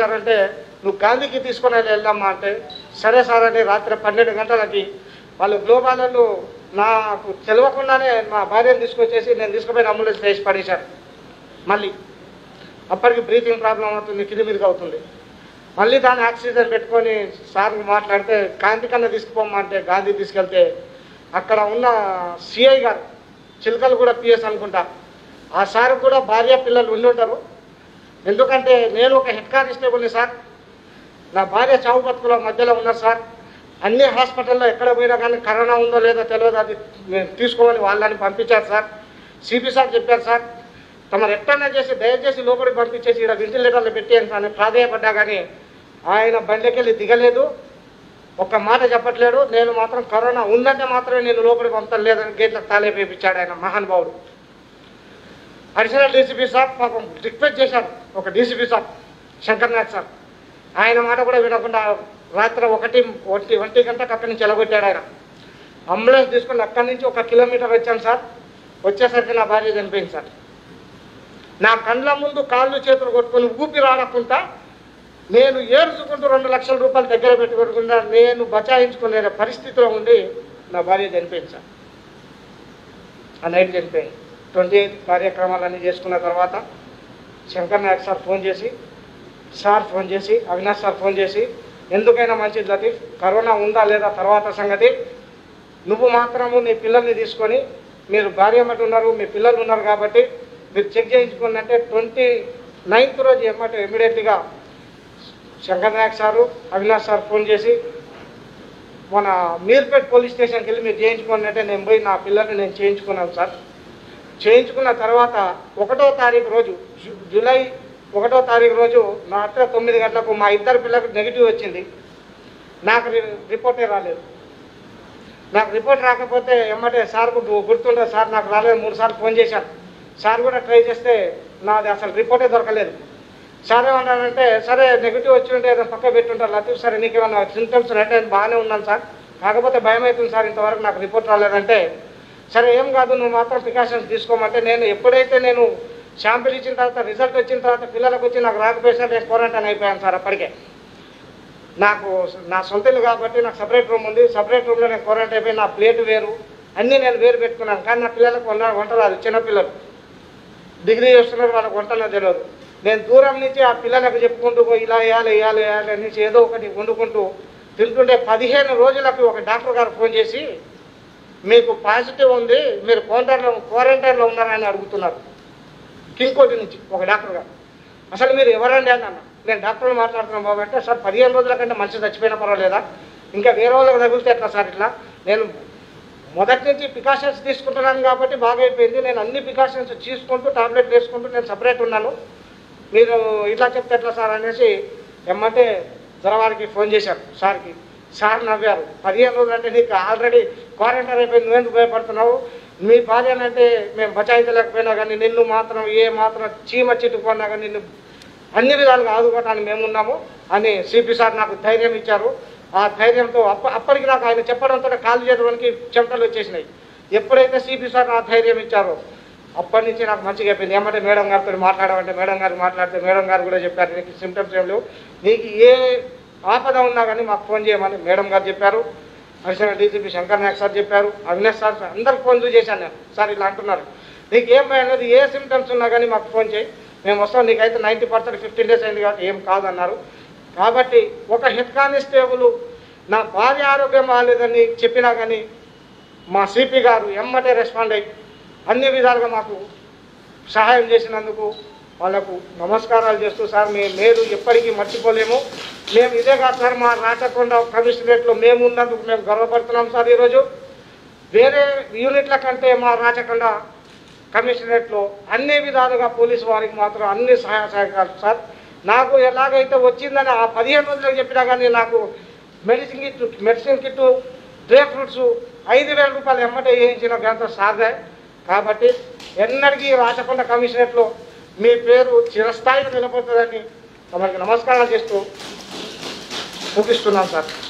చేశారంటే నువ్వు గాంధీకి తీసుకొని వెళ్ళి వెళ్దామా అంటే సరే సార్ అని రాత్రి పన్నెండు గంటలకి వాళ్ళు గ్లోబాలలో నాకు తెలియకుండానే మా భార్యను తీసుకొచ్చేసి నేను తీసుకుపోయిన అంబులెన్స్ వేసి పడేశారు మళ్ళీ అప్పటికి బ్రీతింగ్ ప్రాబ్లం అవుతుంది కింది మీదకి అవుతుంది మళ్ళీ దాన్ని ఆక్సిజన్ పెట్టుకొని సార్కి మాట్లాడితే గాంధీ కన్నా తీసుకుపోమంటే గాంధీ తీసుకెళ్తే అక్కడ ఉన్న సిఐ గారు చిలకలు కూడా పిఎస్ అనుకుంటా ఆ సార్ కూడా భార్య పిల్లలు ఉండి ఉంటారు ఎందుకంటే నేను ఒక హెడ్ కానిస్టేబుల్ని సార్ నా భార్య చావు బతుకుల మధ్యలో ఉన్నారు సార్ అన్ని హాస్పిటల్లో ఎక్కడ పోయినా కానీ కరోనా ఉందో లేదో తెలియదు అది మేము తీసుకోమని వాళ్ళని పంపించారు సార్ సిపి సార్ చెప్పారు సార్ తమరు ఎట్టన్నా చేసి దయచేసి లోపలికి పంపించేసి ఇక్కడ వెంటిలేటర్లు పెట్టేయండి సార్ అని ప్రాధాయపడ్డా కానీ ఆయన బండికెళ్ళి దిగలేదు ఒక్క మాట చెప్పట్లేడు నేను మాత్రం కరోనా ఉందంటే మాత్రమే నేను లోపలికి పంపలేదని గేట్లకు తాళేపించాడు ఆయన మహానుభావుడు అడిషనల్ డీసీపీ సార్ పాపం రిక్వెస్ట్ చేశారు ఒక DCP sir Shankar Naik sir ఆయన మాట కూడా వినకుండా రాత్రి ఒకటి ఒంటి ఒంటి గంటకు అక్కడి నుంచి ఎలగొట్టాడు ఆయన అంబులెన్స్ తీసుకుని అక్కడి నుంచి ఒక కిలోమీటర్ వచ్చాను సార్ వచ్చేసరికి నా భార్య చనిపోయింది సార్ నా కండ్ల ముందు కాళ్ళు చేతులు కొట్టుకొని ఊపిరి ఆడకుండా నేను ఏడుచుకుంటూ రెండు లక్షల రూపాయలు దగ్గర పెట్టుకోకుండా నేను బచాయించుకునే పరిస్థితిలో ఉండి నా భార్య చనిపోయింది సార్ ఆ నైట్ చనిపోయింది ట్వంటీ ఎయిత్ కార్యక్రమాలన్నీ చేసుకున్న తర్వాత శంకర్ నాయక్ సార్ ఫోన్ చేసి సార్ ఫోన్ చేసి అవినాష్ సార్ ఫోన్ చేసి ఎందుకైనా మంచిది లతీఫ్ కరోనా ఉందా లేదా తర్వాత సంగతి నువ్వు మాత్రము నీ పిల్లల్ని తీసుకొని మీరు భార్య మటు ఉన్నారు మీ పిల్లలు ఉన్నారు కాబట్టి మీరు చెక్ చేయించుకోండి అంటే ట్వంటీ నైన్త్ రోజు ఏమంటే ఇమీడియట్గా Shankar Naik sir Avinash sir phone చేసి మన మీర్పేట్ పోలీస్ స్టేషన్కి వెళ్ళి మీరు చేయించుకోండి అంటే నేను పోయి నా పిల్లల్ని నేను చేయించుకున్నాను సార్ చేయించుకున్న తర్వాత ఒకటో తారీఖు రోజు జు- జూలై ఒకటో తారీఖు రోజు రాత్రి తొమ్మిది గంటలకు మా ఇద్దరు పిల్లలకు నెగిటివ్ వచ్చింది నాకు రి- రిపోర్టే రాలేదు నాకు రిపోర్ట్ రాకపోతే ఎమ్మటే సార్కు గు- గుర్తుండే సార్ నాకు రాలేదు మూడు సార్లు ఫోన్ చేశాను సార్ కూడా ట్రై చేస్తే నాది అసలు రిపోర్టే దొరకలేదు సార్ ఏమన్నారంటే సరే నెగిటివ్ వచ్చి ఉంటే ఏదో పక్క పెట్టుంటారు లతీఫ్ సార్ నీకేమన్నా సింటమ్స్ అంటే నేను బాగానే ఉన్నాను సార్ కాకపోతే భయం అవుతుంది సార్ ఇంతవరకు నాకు రిపోర్ట్ రాలేదంటే సరే ఏం కాదు నువ్వు మాత్రం ప్రికాషన్స్ తీసుకోమంటే నేను ఎప్పుడైతే నేను శాంపిల్ ఇచ్చిన తర్వాత రిజల్ట్ వచ్చిన తర్వాత పిల్లలకు వచ్చి నాకు రాకపోయినా నేను క్వారంటైన్ అయిపోయాను సార్ అప్పటికే నాకు నా సొంత ఇల్లు కాబట్టి నాకు సపరేట్ రూమ్ ఉంది సపరేట్ రూమ్లో నేను క్వారంటైన్ అయిపోయి నా ప్లేట్ వేరు అన్నీ నేను వేరు పెట్టుకున్నాను కానీ నా పిల్లలకు వంట వంట రాదు చిన్నపిల్లలు డిగ్రీ చేస్తున్నారు వాళ్ళకి వంటలో తెలియదు నేను దూరం నుంచి ఆ పిల్లలకు చెప్పుకుంటూ పోయి ఇలా వేయాలి వేయాలి వేయాలి అనేసి ఏదో ఒకటి వండుకుంటూ తింటుంటే పదిహేను రోజులకు ఒక డాక్టర్ గారు ఫోన్ చేసి మీకు పాజిటివ్ ఉంది మీరు క్వారంటైన్లో క్వారంటైన్లో ఉన్నారని అడుగుతున్నారు కింగ్కోటి నుంచి ఒక డాక్టర్ గారు అసలు మీరు ఎవరండి అని అన్న నేను డాక్టర్ని మాట్లాడుతున్నాను బాబు అంటే సార్ పదిహేను రోజుల కంటే మనిషి చచ్చిపోయినా పర్వాలేదా ఇంకా వేరే వాళ్ళకి తగిలితే ఎట్లా సార్ ఇట్లా నేను మొదటి నుంచి ప్రికాషన్స్ తీసుకుంటున్నాను కాబట్టి బాగా అయిపోయింది నేను అన్ని ప్రికాషన్స్ తీసుకుంటూ టాబ్లెట్ వేసుకుంటూ నేను సపరేట్ ఉన్నాను మీరు ఇట్లా చెప్తే ఎట్లా సార్ అనేసి ఎమ్మంటే జరవారికి ఫోన్ చేశారు సార్కి సార్ నవ్వారు పదిహేను రోజులు అంటే నీకు ఆల్రెడీ క్వారంటైన్ అయిపోయింది నువ్వెందుకు భయపడుతున్నావు మీ భార్యనంటే మేము బచాయించలేకపోయినా కానీ నిన్ను మాత్రం ఏ మాత్రం చీమ చిట్టుకున్నా కానీ నిన్ను అన్ని విధాలుగా ఆదుకోవడానికి మేమున్నాము అని సిపి సార్ నాకు ధైర్యం ఇచ్చారు ఆ ధైర్యంతో అప్ప అప్పటికి నాకు ఆయన చెప్పడంతో కాలు చేయడానికి చెమటలు వచ్చేసినాయి ఎప్పుడైతే సిపి సార్ ఆ ధైర్యం ఇచ్చారో అప్పటి నుంచి నాకు మంచిగా అయిపోయింది ఏమంటే మేడం గారితో మాట్లాడమంటే మేడం గారు మాట్లాడితే మేడం గారు కూడా చెప్పారు నీకు సిమ్టమ్స్ ఏం లేవు నీకు ఏ ఆపద ఉన్నా కానీ మాకు ఫోన్ చేయమని మేడం గారు చెప్పారు additional DGP Shankar Naik sir చెప్పారు అవినాష్ సార్ అందరికి ఫోన్ చేశాను నేను సార్ ఇలా అంటున్నారు నీకు ఏం భయం లేదు ఏ సిమ్టమ్స్ ఉన్నా కానీ మాకు ఫోన్ చేయి మేము వస్తాం నీకైతే నైంటీ పర్సెంట్ ఫిఫ్టీన్ డేస్ అయింది కాబట్టి ఏం కాదన్నారు కాబట్టి ఒక హెడ్ కానిస్టేబుల్ నా భార్య ఆరోగ్యం బాగాలేదని చెప్పినా కానీ మా సిపి గారు ఎమ్మటే రెస్పాండ్ అయ్యి అన్ని విధాలుగా మాకు సహాయం చేసినందుకు వాళ్ళకు నమస్కారాలు చేస్తూ సార్ మీ మేలు ఎప్పటికీ మర్చిపోలేము మేము ఇదే కాదు సార్ మా రాచకొండ కమిషనరేట్లో మేము ఉన్నందుకు మేము గర్వపడుతున్నాం సార్ ఈరోజు వేరే యూనిట్ల కంటే మా రాచకొండ కమిషనరేట్లో అన్ని విధాలుగా పోలీసు వారికి మాత్రం అన్ని సహాయ సహకారాలు సార్ నాకు ఎలాగైతే వచ్చిందని ఆ పదిహేను రోజులకు చెప్పినా కానీ నాకు medicine kit medicine kit dry fruits ఐదు వేల రూపాయలు ఎమ్మటే వేయించిన ఘనత సార్దే కాబట్టి ఎన్నటికీ రాచకొండ కమిషనరేట్లో మీ పేరు చిరస్థాయిగా నిలబడుతుందని తమకి నమస్కారాలు చేస్తూ ముగిస్తున్నాం సార్